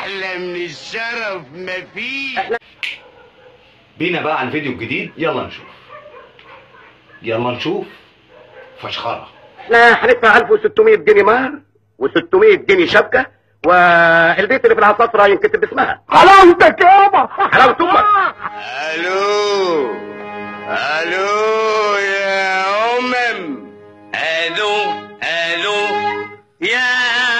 احلى من الشرف مفيش بينا بقى على الفيديو الجديد يلا نشوف يلا نشوف فشخره احنا هندفع 1600 جنيه مهر و600 جنيه شبكه والبيت اللي في العصافره ينكتب باسمها حلاوتك يابا حلاوة امك الو الو يا امم الو الو يا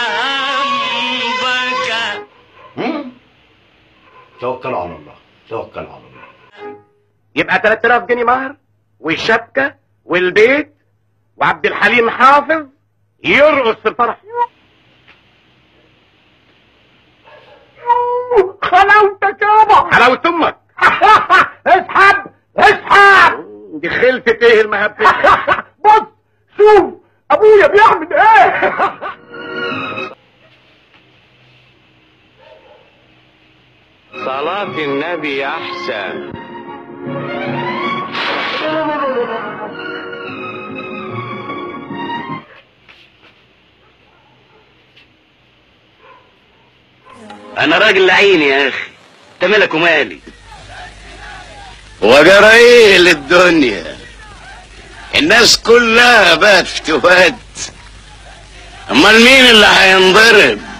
همبكه هم؟ توكلوا على الله توكلوا على الله يبقى 3000 جنيه مهر والشبكه والبيت وعبد الحليم حافظ يرقص في الفرح حلاوتك يابا حلاوة امك اسحب اسحب دي خلفة ايه المهبة بص شوف ابويا بيعمل ايه صلاة النبي احسن انا راجل لعين يا اخي انت مالك ومالي وجرى ايه للدنيا الناس كلها بقت في تهاد امال مين اللي هينضرب